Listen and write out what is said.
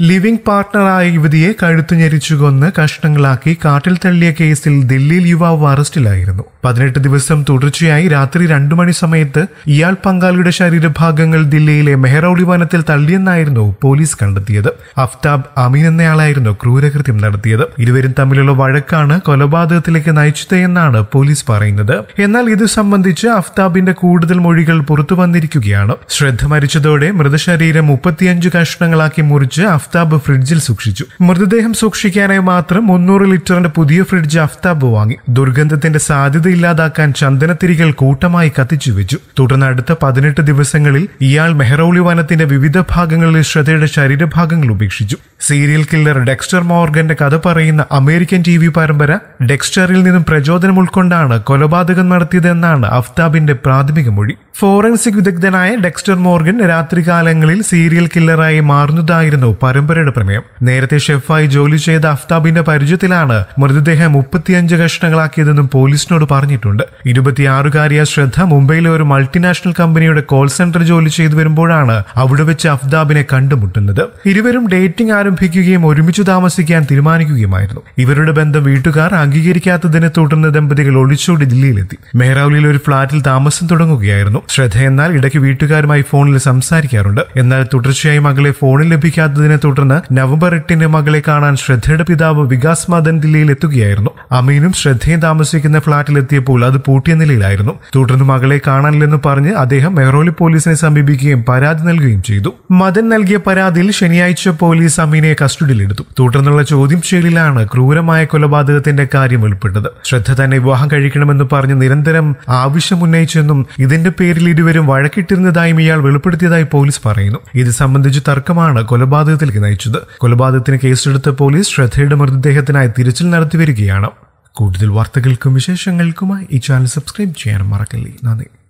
living പാർട്ട്ണറായ യുവതിയെ കഴുത്തു ഞെരിച്ചു കൊന്ന് കഷ്ണങ്ങളാക്കി കാട്ടിൽ തള്ളിയ കേസിൽ ദില്ലിയിൽ യുവാവ് അറസ്റ്റിലായിരുന്നു പതിനെട്ട് ദിവസം തുടർച്ചയായി രാത്രി രണ്ടു മണി സമയത്ത് ഇയാൾ പങ്കാളിയുടെ ശരീരഭാഗങ്ങൾ ദില്ലിയിലെ മെഹറൌളി വനത്തിൽ തള്ളിയെന്നായിരുന്നു പോലീസ് കണ്ടെത്തിയത് അഫ്താബ് അമീൻ എന്നയാളായിരുന്നു ക്രൂരകൃത്യം നടത്തിയത് ഇരുവരും തമ്മിലുള്ള വഴക്കാണ് കൊലപാതകത്തിലേക്ക് നയിച്ചത് എന്നാണ് പോലീസ് പറയുന്നത് എന്നാൽ ഇത് സംബന്ധിച്ച് അഫ്താബിന്റെ കൂടുതൽ മൊഴികൾ പുറത്തു വന്നിരിക്കുകയാണ് ശ്രദ്ധ മരിച്ചതോടെ മൃതശരീരം മുപ്പത്തിയഞ്ച് കഷ്ണങ്ങളാക്കി മുറിച്ച് അഫ്താബ് ഫ്രിഡ്ജിൽ സൂക്ഷിച്ചു മൃതദേഹം സൂക്ഷിക്കാനായി മാത്രം മുന്നൂറ് ലിറ്ററിന്റെ പുതിയ ഫ്രിഡ്ജ് അഫ്താബ് വാങ്ങി ദുർഗന്ധത്തിന്റെ സാധ്യത ഇല്ലാതാക്കാൻ ചന്ദനത്തിരികൾ കൂട്ടമായി കത്തിച്ചു വെച്ചു തുടർന്ന് അടുത്ത പതിനെട്ട് ദിവസങ്ങളിൽ ഇയാൾ മെഹറൌളി വനത്തിന്റെ വിവിധ ഭാഗങ്ങളിൽ ശ്രദ്ധയുടെ ശരീരഭാഗങ്ങൾ ഉപേക്ഷിച്ചു സീരിയൽ കില്ലർ ഡെക്സ്റ്റർ മോർഗന്റെ കഥ പറയുന്ന അമേരിക്കൻ ടി വി പരമ്പര ഡെക്സ്റ്ററിൽ നിന്നും പ്രചോദനം ഉൾക്കൊണ്ടാണ് കൊലപാതകം നടത്തിയതെന്നാണ് അഫ്താബിന്റെ പ്രാഥമിക മൊഴി ഫോറൻസിക് വിദഗ്ധനായ ഡെക്സ്റ്റർ മോർഗൻ രാത്രികാലങ്ങളിൽ സീരിയൽ കില്ലറായി മാറുന്നതായിരുന്നു പരമ്പരയുടെ പ്രമേയം നേരത്തെ ഷെഫായി ജോലി ചെയ്ത അഫ്താബിന്റെ പരിചയത്തിലാണ് മൃതദേഹം മുപ്പത്തിയഞ്ച് കഷ്ണങ്ങളാക്കിയതെന്നും പോലീസിനോട് പറഞ്ഞിട്ടുണ്ട് ഇരുപത്തിയാറുകാരിയ ശ്രദ്ധ മുംബൈയിലെ ഒരു മൾട്ടിനാഷണൽ കമ്പനിയുടെ കോൾ സെന്റർ ജോലി ചെയ്തു വരുമ്പോഴാണ് അവിടെ വെച്ച് അഫ്താബിനെ കണ്ടുമുട്ടുന്നത് ഇരുവരും ഡേറ്റിംഗ് ആരംഭിക്കുകയും ഒരുമിച്ച് താമസിക്കാൻ തീരുമാനിക്കുകയുമായിരുന്നു ഇവരുടെ ബന്ധം വീട്ടുകാർ അംഗീകരിക്കാത്തതിനെ തുടർന്ന് ദമ്പതികൾ ഒളിച്ചോടി ദില്ലിയിലെത്തി മെഹ്റൌലിയിൽ ഒരു ഫ്ളാറ്റിൽ താമസം തുടങ്ങുകയായിരുന്നു ശ്രദ്ധ എന്നാൽ ഇടയ്ക്ക് വീട്ടുകാരുമായി ഫോണിൽ സംസാരിക്കാറുണ്ട് എന്നാൽ തുടർച്ചയായി മകളെ ഫോണിൽ ലഭിക്കാത്തതിനെ തുടർന്ന് നവംബർ എട്ടിന് മകളെ കാണാൻ ശ്രദ്ധയുടെ പിതാവ് വികാസ് മദൻ ദില്ലിയിൽ എത്തുകയായിരുന്നു അമീനും ശ്രദ്ധയും താമസിക്കുന്ന ഫ്ളാറ്റിൽ എത്തിയപ്പോൾ അത് പൂട്ടിയ നിലയിലായിരുന്നു തുടർന്ന് മകളെ കാണാനില്ലെന്ന് പറഞ്ഞ് അദ്ദേഹം മെഹ്റോലി പോലീസിനെ സമീപിക്കുകയും പരാതി നൽകുകയും ചെയ്തു മദൻ നൽകിയ പരാതിയിൽ ശനിയാഴ്ച പോലീസ് അമീനെ കസ്റ്റഡിയിലെടുത്തു തുടർന്നുള്ള ചോദ്യം ചെയ്യലിലാണ് ക്രൂരമായ കൊലപാതകത്തിന്റെ കാര്യം വെളിപ്പെട്ടത് ശ്രദ്ധ തന്നെ വിവാഹം കഴിക്കണമെന്ന് പറഞ്ഞ് നിരന്തരം ആവശ്യമുന്നയിച്ചെന്നും ഇതിന്റെ പേരിൽ ഇരുവരും വഴക്കിട്ടിരുന്നതായും ഇയാൾ വെളിപ്പെടുത്തിയതായി പോലീസ് പറയുന്നു ഇത് സംബന്ധിച്ച് തർക്കമാണ് കൊലപാതകത്തിലേക്ക് നയിച്ചത് കൊലപാതകത്തിന് കേസെടുത്ത പോലീസ് ശ്രദ്ധയുടെ മൃതദേഹത്തിനായി തിരച്ചിൽ നടത്തി വരികയാണ് കൂടുതൽ വാർത്തകൾക്കും വിശേഷങ്ങൾക്കുമായി ഈ ചാനൽ സബ്സ്ക്രൈബ് ചെയ്യാൻ മറക്കല്ലേ നന്ദി